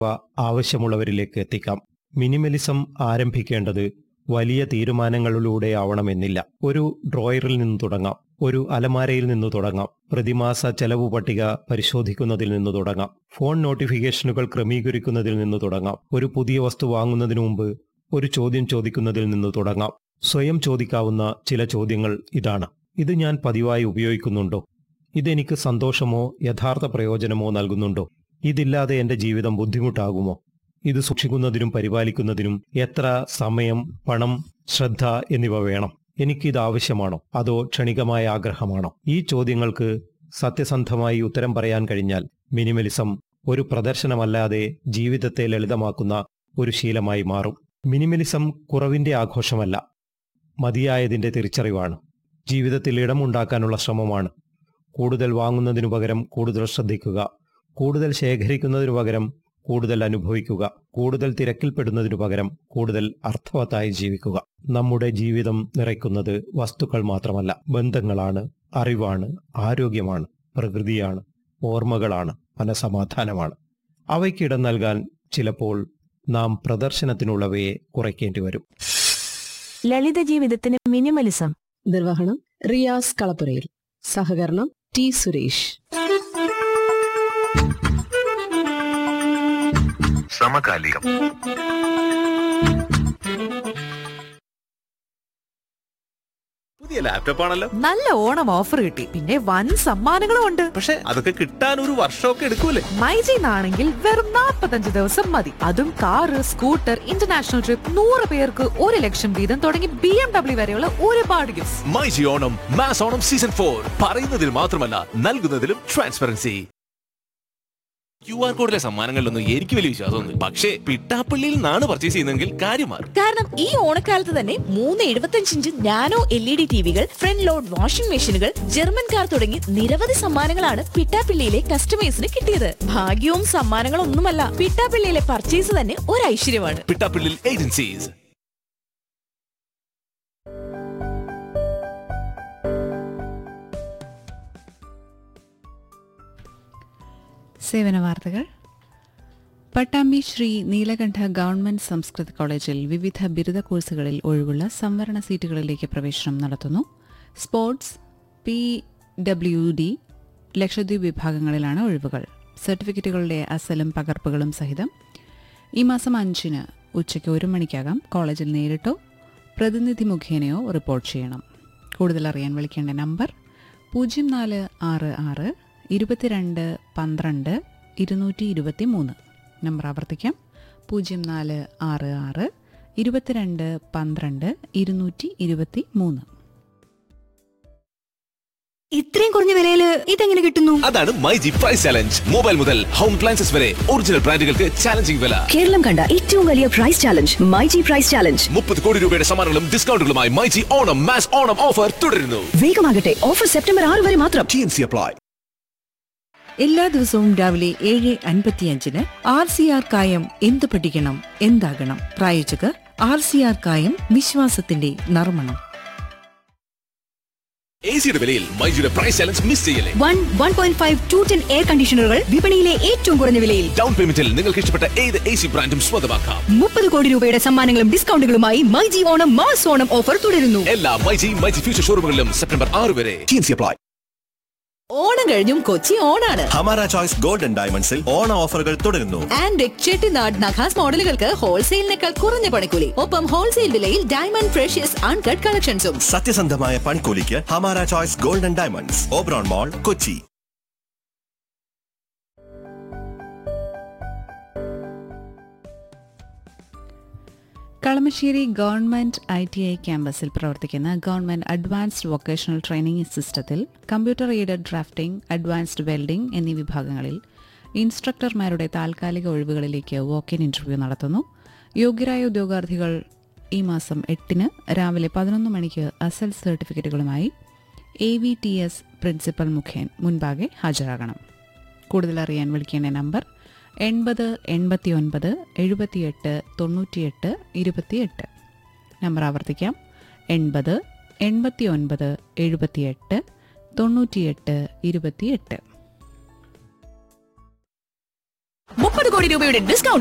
ആവശ്യമുള്ളവരിലേക്ക് എത്തിക്കാം മിനിമലിസം ആരംഭിക്കേണ്ടത് വലിയ തീരുമാനങ്ങളിലൂടെ ആവണമെന്നില്ല ഒരു ഡ്രോയറിൽ നിന്ന് തുടങ്ങാം ഒരു അലമാരയിൽ നിന്ന് തുടങ്ങാം പ്രതിമാസ ചെലവ് പട്ടിക പരിശോധിക്കുന്നതിൽ നിന്ന് തുടങ്ങാം ഫോൺ നോട്ടിഫിക്കേഷനുകൾ ക്രമീകരിക്കുന്നതിൽ നിന്ന് തുടങ്ങാം ഒരു പുതിയ വസ്തു വാങ്ങുന്നതിന് മുമ്പ് ഒരു ചോദ്യം ചോദിക്കുന്നതിൽ നിന്ന് തുടങ്ങാം സ്വയം ചോദിക്കാവുന്ന ചില ചോദ്യങ്ങൾ ഇതാണ് ഇത് ഞാൻ പതിവായി ഉപയോഗിക്കുന്നുണ്ടോ ഇതെനിക്ക് സന്തോഷമോ യഥാർത്ഥ പ്രയോജനമോ നൽകുന്നുണ്ടോ ഇതില്ലാതെ എന്റെ ജീവിതം ബുദ്ധിമുട്ടാകുമോ ഇത് സൂക്ഷിക്കുന്നതിനും പരിപാലിക്കുന്നതിനും എത്ര സമയം പണം ശ്രദ്ധ എന്നിവ വേണം എനിക്കിത് ആവശ്യമാണോ അതോ ക്ഷണികമായ ആഗ്രഹമാണോ ഈ ചോദ്യങ്ങൾക്ക് സത്യസന്ധമായി ഉത്തരം പറയാൻ കഴിഞ്ഞാൽ മിനിമലിസം ഒരു പ്രദർശനമല്ലാതെ ജീവിതത്തെ ലളിതമാക്കുന്ന ഒരു ശീലമായി മാറും മിനിമലിസം കുറവിന്റെ ആഘോഷമല്ല മതിയായതിന്റെ തിരിച്ചറിവാണ് ജീവിതത്തിൽ ഇടമുണ്ടാക്കാനുള്ള ശ്രമമാണ് കൂടുതൽ വാങ്ങുന്നതിനു പകരം കൂടുതൽ ശ്രദ്ധിക്കുക കൂടുതൽ ശേഖരിക്കുന്നതിനു പകരം കൂടുതൽ അനുഭവിക്കുക കൂടുതൽ തിരക്കിൽപ്പെടുന്നതിനു പകരം കൂടുതൽ അർത്ഥവത്തായി ജീവിക്കുക നമ്മുടെ ജീവിതം നിറയ്ക്കുന്നത് വസ്തുക്കൾ മാത്രമല്ല ബന്ധങ്ങളാണ് അറിവാണ് ആരോഗ്യമാണ് പ്രകൃതിയാണ് ഓർമ്മകളാണ് മനസമാധാനമാണ് അവയ്ക്കിടം നൽകാൻ ചിലപ്പോൾ നാം പ്രദർശനത്തിനുള്ളവയെ കുറയ്ക്കേണ്ടി വരും ലളിത ജീവിതത്തിന് മിനിമലിസം നിർവഹണം റിയാസ് കളപ്പുരയിൽ സഹകരണം ടി സുരേഷ് സമകാലികം പുതിയ ലാപ്ടോപ്പ് ആണല്ലോ നല്ല ഓണം ഓഫർ കിട്ടി പിന്നെ വൻ സമ്മാനങ്ങളും ഉണ്ട് പക്ഷെ അതൊക്കെ കിട്ടാൻ ഒരു വർഷമൊക്കെ എടുക്കൂലേ മൈജിന്നാണെങ്കിൽ വെറും 45 ദിവസം മതി അതും കാറ് സ്കൂട്ടർ ഇന്റർനാഷണൽ ട്രിപ്പ് നൂറ് പേർക്ക് ഒരു ലക്ഷം വീതം തുടങ്ങി ബി എം ഡബ്ല്യു വരെയുള്ള ഒരുപാട് gifts myG Onam mass Onam season four പറയുന്നതിൽ മാത്രമല്ല നൽകുന്നതിലും ട്രാൻസ്പെറൻസി ക്യു ആർ കോഡിലെ സമ്മാനങ്ങളിലൊന്നും എനിക്ക് വലിയ വിശ്വാസമൊന്നും പക്ഷേ പിട്ടാപ്പള്ളിയിൽ നിന്നാണ് പർച്ചേസ് ചെയ്യുന്നതെങ്കിൽ കാര്യം മാറും കാരണം ഈ ഓണക്കാലത്ത് തന്നെ മൂന്ന് എഴുപത്തഞ്ച് inch nano L E D ടിവികൾ ഫ്രണ്ട് ലോഡ് വാഷിംഗ് മെഷീനുകൾ ജർമ്മൻ കാർ തുടങ്ങി നിരവധി സമ്മാനങ്ങളാണ് പിട്ടാപ്പിള്ളിയിലെ കസ്റ്റമേഴ്സിന് കിട്ടിയത് ഭാഗ്യവും സമ്മാനങ്ങളും ഒന്നുമല്ല പിട്ടാപ്പിള്ളിയിലെ പർച്ചേസ് തന്നെ ഒരു ഐശ്വര്യമാണ് പിട്ടാപ്പള്ളിയിൽ ഏജൻസീസ് സേവന വാർത്തകൾ പട്ടാമ്പി ശ്രീ നീലകണ്ഠ ഗവൺമെന്റ് സംസ്കൃത കോളേജിൽ വിവിധ ബിരുദ കോഴ്സുകളിൽ ഒഴിവുള്ള സംവരണ സീറ്റുകളിലേക്ക് പ്രവേശനം നടത്തുന്നു sports P W D Lakshadweep വിഭാഗങ്ങളിലാണ് ഒഴിവുകൾ സർട്ടിഫിക്കറ്റുകളുടെ അസലും പകർപ്പുകളും സഹിതം ഈ മാസം അഞ്ചിന് ഉച്ചയ്ക്ക് ഒരു മണിക്കകം കോളേജിൽ നേരിട്ടോ പ്രതിനിധി മുഖേനയോ റിപ്പോർട്ട് ചെയ്യണം കൂടുതൽ അറിയാൻ വിളിക്കേണ്ട നമ്പർ പൂജ്യം നാല് ആറ് ആറ് ഇരുപത്തിരണ്ട് പന്ത്രണ്ട് ഇരുന്നൂറ്റി ഇരുപത്തി മൂന്ന് നമ്പർ ആവർത്തിക്കാം പൂജ്യം നാല് ആറ് ആറ് ഇരുപത്തിരണ്ട് പന്ത്രണ്ട് ഇരുന്നൂറ്റി ഇരുപത്തി മൂന്ന് ഇത്രയും കുറഞ്ഞ വിലയില് ഇതെങ്ങനെ കിട്ടുന്നു അതാണ് മൈജി പ്രൈസ് ചലഞ്ച് മൊബൈൽ മുതൽ ഹോം അപ്ലയൻസസ് വരെ ഒറിജിനൽ ബ്രാൻഡുകൾക്ക് ചാലഞ്ചിങ് വില കേരളം കണ്ട ഏറ്റവും വലിയ price challenge myG price challenge മുപ്പത് കോടി രൂപയുടെ സമ്മാനങ്ങളും ഡിസ്കൗണ്ടുകളുമായി മൈജി ഓണം മാസ് ഓണം ഓഫർ തുടരുന്നു വേഗമാകട്ടെ ഓഫർ സെപ്റ്റംബർ ആറ് വരെ മാത്രം ടി എൻ സി അപ്ലൈ എല്ലാ ദിവസവും രാവിലെ ഏഴ് അൻപത്തിയഞ്ചിന് ആർ സി ആർ കായം എന്ത് പഠിക്കണം എന്താകണം പ്രായോജകർ ആർ സി ആർ കായം വിശ്വാസത്തിന്റെ നർമ്മണം എ സിയുടെ വിലയിൽ മൈജിയുടെ പ്രൈസ് ചലഞ്ച് മിസ് ചെയ്യല്ലേ one one point five two ten air കണ്ടീഷണറുകൾ വിപണിയിലെ ഏറ്റവും കുറഞ്ഞ വിലയിൽ ഡൗൺ പേയ്മെന്റിൽ നിങ്ങൾക്ക് ഇഷ്ടപ്പെട്ട ഏത് എ സി ബ്രാൻഡും സ്വന്തമാക്കാം മുപ്പത് കോടി രൂപയുടെ സമ്മാനങ്ങളും ഡിസ്കൗണ്ടുകളുമായി മൈജി ഓണം മാസ് ഓണം ഓഫർ തുടരുന്നു എല്ലാ മൈജി മൈജി ഫ്യൂച്ചർ ഷോറൂമുകളിലും സെപ്റ്റംബർ ആറ് വരെ T N C apply Onam കഴിഞ്ഞും കൊച്ചി ഓണാണ് ഹമാര ചോയ്സ് ഗോൾഡൻ ഡയമണ്ട്സിൽ ഓണ ഓഫറുകൾ തുടരുന്നു ആൻഡ് ചെട്ടിനാട് നഖാസ് മോഡലുകൾക്ക് ഹോൾസെയിലിനേക്കാൾ കുറഞ്ഞ പണിക്കൂലി ഒപ്പം ഹോൾസെയിൽ വിലയിൽ ഡയമണ്ട് ഫ്രഷ്യസ് അൺകട്ട് കളക്ഷൻസും സത്യസന്ധമായ പണിക്കൂലിക്ക് Hamara choice golden diamonds Oberon mall Kochi Kalamassery government I T I ക്യാമ്പസിൽ പ്രവർത്തിക്കുന്ന ഗവൺമെന്റ് അഡ്വാൻസ്ഡ് വൊക്കേഷണൽ ട്രെയിനിംഗ് സിസ്റ്റത്തിൽ computer aided drafting advanced welding എന്നീ വിഭാഗങ്ങളിൽ ഇൻസ്ട്രക്ടർമാരുടെ താൽക്കാലിക ഒഴിവുകളിലേക്ക് വോക്ക് ഇൻ ഇന്റർവ്യൂ നടത്തുന്നു യോഗ്യരായ ഉദ്യോഗാർത്ഥികൾ ഈ മാസം എട്ടിന് രാവിലെ പതിനൊന്ന് മണിക്ക് അസൽ സർട്ടിഫിക്കറ്റുകളുമായി A V T S principal മുഖേൻ മുൻപാകെ ഹാജരാകണം കൂടുതൽ അറിയാൻ വിളിക്കേണ്ട നമ്പർ എൺപത് എൺപത്തി ഒൻപത് എഴുപത്തിയെട്ട് തൊണ്ണൂറ്റിയെട്ട് ഇരുപത്തിയെട്ട് നമ്പർ ആവർത്തിക്കാം എൺപത് എൺപത്തി ഒൻപത് എഴുപത്തിയെട്ട് തൊണ്ണൂറ്റിയെട്ട് ഇരുപത്തിയെട്ട് മുപ്പത് കോടി കോടി രൂപയുടെ ഡിസ്കൗണ്ട്